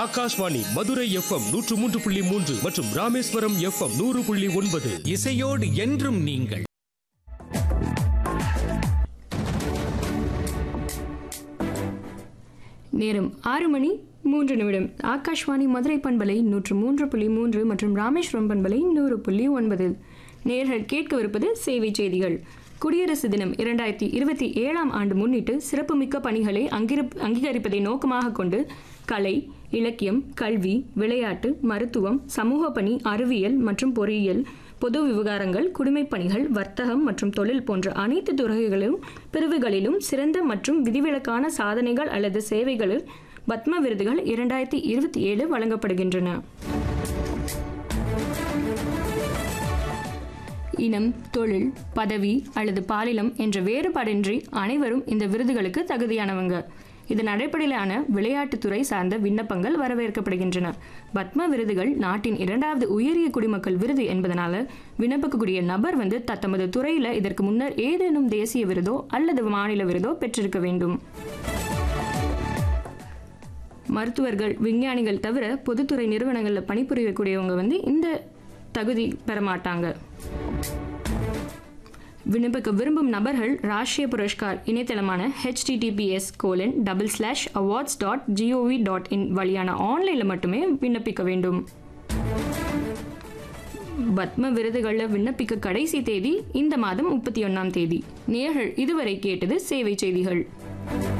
Akashvani Madurai FM நூற்று மூன்று புள்ளி மூன்று மற்றும் ராமேஸ்வரம் எஃப்எம் நூறு புள்ளி ஒன்பது இசையோடு என்றும் நீங்கள் நேரம் ஆறு மணி மூன்று நிமிடம் ஆகாஷ்வாணி மதுரை பண்பலை நூற்று மூன்று புள்ளி மூன்று மற்றும் ராமேஸ்வரம் பண்பலை நூறு புள்ளி ஒன்பது நேர்கள் கேட்கவிருப்பது சேவை செய்திகள் குடியரசு தினம் இரண்டாயிரத்தி இருபத்தி ஏழாம் ஆண்டு முன்னிட்டு சிறப்புமிக்க பணிகளை அங்கிரு அங்கீகரிப்பதை நோக்கமாக கொண்டு கலை இலக்கியம் கல்வி விளையாட்டு மருத்துவம் சமூக பணி அறிவியல் மற்றும் பொறியியல் பொது விவகாரங்கள் குடிமைப் பணிகள் வர்த்தகம் மற்றும் தொழில் போன்ற அனைத்து துறைகளிலும் பிரிவுகளிலும் சிறந்த மற்றும் விதிவிலக்கான சாதனைகள் அல்லது சேவைகளில் பத்ம விருதுகள் இரண்டாயிரத்தி இருபத்தி ஏழு வழங்கப்படுகின்றன இனம் தொழில் பதவி அல்லது பாலினம் என்ற வேறுபாடின்றி அனைவரும் இந்த விருதுகளுக்கு தகுதியானவங்க இதன் அடிப்படையிலான விளையாட்டுத்துறை சார்ந்த விண்ணப்பங்கள் வரவேற்கப்படுகின்றன பத்ம விருதுகள் நாட்டின் இரண்டாவது உயரிய குடிமக்கள் விருது என்பதனால விண்ணப்பிக்கக்கூடிய நபர் வந்து தத்தமது துறையில இதற்கு முன்னர் ஏதேனும் தேசிய விருதோ அல்லது மாநில விருதோ பெற்றிருக்க வேண்டும் மருத்துவர்கள் விஞ்ஞானிகள் தவிர பொதுத்துறை நிறுவனங்களில் பணிபுரியக்கூடியவங்க வந்து இந்த தகுதி பெற மாட்டாங்க விண்ணப்பிக்க விரும்பும் நபர்கள் ராஷ்டிரிய புரஸ்கார் இணையதளமான HTTPS colon double slash awards dot GOV dot IN வழியான ஆன்லைனில் மட்டுமே விண்ணப்பிக்க வேண்டும் பத்ம விருதுகளில் விண்ணப்பிக்க கடைசி தேதி இந்த மாதம் முப்பத்தி ஒன்றாம் தேதி நேர்கள் இதுவரை கேட்டது சேவை செய்திகள்